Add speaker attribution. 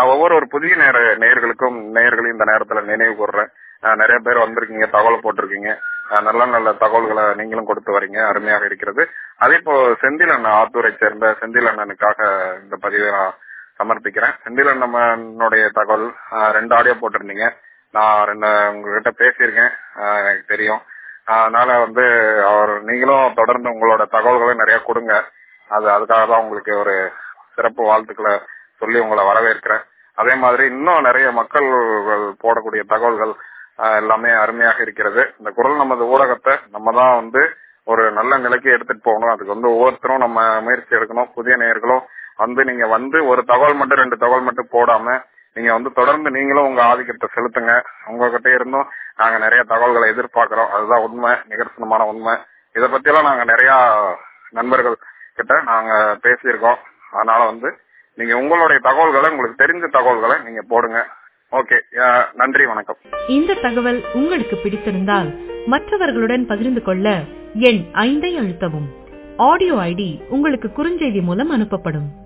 Speaker 1: ஆஹ் ஒவ்வொரு ஒரு புதிய நேர நேயர்களுக்கும் நேயர்களையும் இந்த நேரத்துல நினைவு கூறுறேன் ஆஹ் நிறைய பேர் வந்திருக்கீங்க தகவல் போட்டிருக்கீங்க ஆஹ் நல்ல நல்ல தகவல்களை நீங்களும் கொடுத்து வரீங்க அருமையாக இருக்கிறது அதே இப்போ செந்தில் அண்ணன் ஆத்தூரை சேர்ந்த செந்தில் அண்ணனுக்காக இந்த பதிவை நான் சமர்ப்பிக்கிறேன் செந்தில் அண்ணனுடைய தகவல் ஆஹ் ரெண்டு ஆடியோ போட்டிருந்தீங்க நான் ரெண்டு உங்ககிட்ட பேசியிருக்கேன் ஆஹ் எனக்கு தெரியும் அதனால வந்து அவர் நீங்களும் தொடர்ந்து உங்களோட தகவல்களை நிறைய கொடுங்க அது அதுக்காக தான் உங்களுக்கு ஒரு சிறப்பு வாழ்த்துக்களை சொல்லி உங்களை வரவேற்கிறேன் அதே மாதிரி இன்னும் நிறைய மக்கள் போடக்கூடிய தகவல்கள் ஆஹ் எல்லாமே அருமையாக இருக்கிறது இந்த குரல் நமது ஊடகத்தை நம்ம தான் வந்து ஒரு நல்ல நிலைக்கு எடுத்துட்டு போகணும் அதுக்கு வந்து ஒவ்வொருத்தரும் நம்ம முயற்சி எடுக்கணும் புதிய நேயர்களும் வந்து நீங்க வந்து ஒரு தகவல் மட்டும் ரெண்டு தகவல் மட்டும் போடாம நீங்க வந்து தொடர்ந்து நீங்களும் உங்க ஆதிக்கத்தை செலுத்துங்க உங்ககிட்ட இருந்தும் நாங்க நிறைய தகவல்களை எதிர்பார்க்கிறோம் அதுதான் உண்மை நிகர்சனமான உண்மை இதை பத்தியெல்லாம் நாங்க நிறைய நண்பர்கள் கிட்ட நாங்க பேசியிருக்கோம் அதனால வந்து நீங்க உங்களுடைய தகவல்களை உங்களுக்கு தெரிஞ்ச தகவல்களை நீங்க போடுங்க ஓகே நன்றி வணக்கம்
Speaker 2: இந்த தகவல் உங்களுக்கு பிடித்திருந்தால் மற்றவர்களுடன் பகிர்ந்து கொள்ள எண் ஐந்தை அழுத்தவும் ஆடியோ ஐடி உங்களுக்கு குறுஞ்செய்தி மூலம் அனுப்பப்படும்